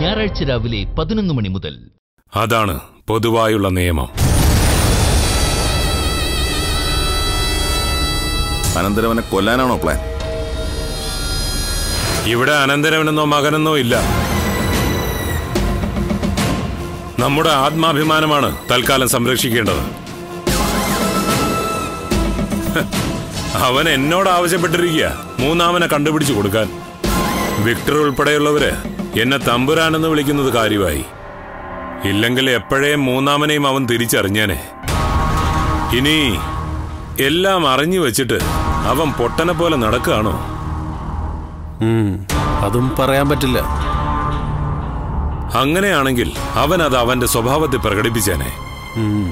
ഞായറാഴ്ച രാവിലെ പതിനൊന്ന് മണി മുതൽ അതാണ് പൊതുവായുള്ള നിയമം അനന്തരവനെ കൊല്ലാനാണോ പ്ലാൻ ഇവിടെ അനന്തരവനെന്നോ മകനെന്നോ ഇല്ല നമ്മുടെ ആത്മാഭിമാനമാണ് തൽക്കാലം സംരക്ഷിക്കേണ്ടത് ഹ്, അവൻ എന്നോട് ആവശ്യപ്പെട്ടിരിക്കുക മൂന്നാമനെ കണ്ടുപിടിച്ചു കൊടുക്കാൻ വിക്ടർ ഉൾപ്പെടെയുള്ളവര് എന്നെ തമ്പുരാനെന്ന് വിളിക്കുന്നത് കാര്യമായി ഇല്ലെങ്കിൽ എപ്പോഴേ മൂന്നാമനെയും അവൻ തിരിച്ചറിഞ്ഞേനെ ഇനി എല്ലാം അറിഞ്ഞു വെച്ചിട്ട് അവൻ പൊട്ടനെ പോലെ നടക്കുകയാണോ ഉം, അതും പറയാൻ പറ്റില്ല അങ്ങനെയാണെങ്കിൽ അവൻ അത് അവന്റെ സ്വഭാവത്തിൽ പ്രകടിപ്പിച്ചേനെ ഉം,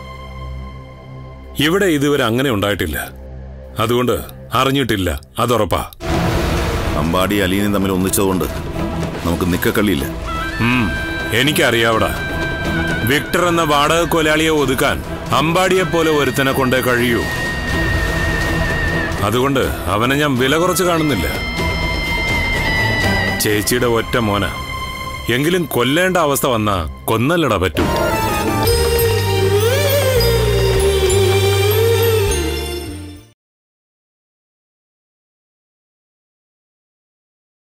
ഇവിടെ ഇതുവരെ അങ്ങനെ ഉണ്ടായിട്ടില്ല അതുകൊണ്ട് അറിഞ്ഞിട്ടില്ല അതുറപ്പാ അമ്പാടി അലീനും തമ്മിൽ ഒന്നിച്ചതുകൊണ്ട് നമുക്ക് നിക്കക്കള്ളിയില്ല ഉം, എനിക്കറിയാവടാ വിക്ടർ എന്ന വാടക കൊലാളിയെ ഒതുക്കാൻ അമ്പാടിയെ പോലെ ഒരുത്തനെ കൊണ്ടേ കഴിയൂ അതുകൊണ്ട് അവനെ ഞാൻ വില കുറച്ച് കാണുന്നില്ല ചേച്ചിയുടെ ഒറ്റ മോന എങ്കിലും കൊല്ലേണ്ട അവസ്ഥ വന്നാ കൊന്നല്ലടാ പറ്റൂ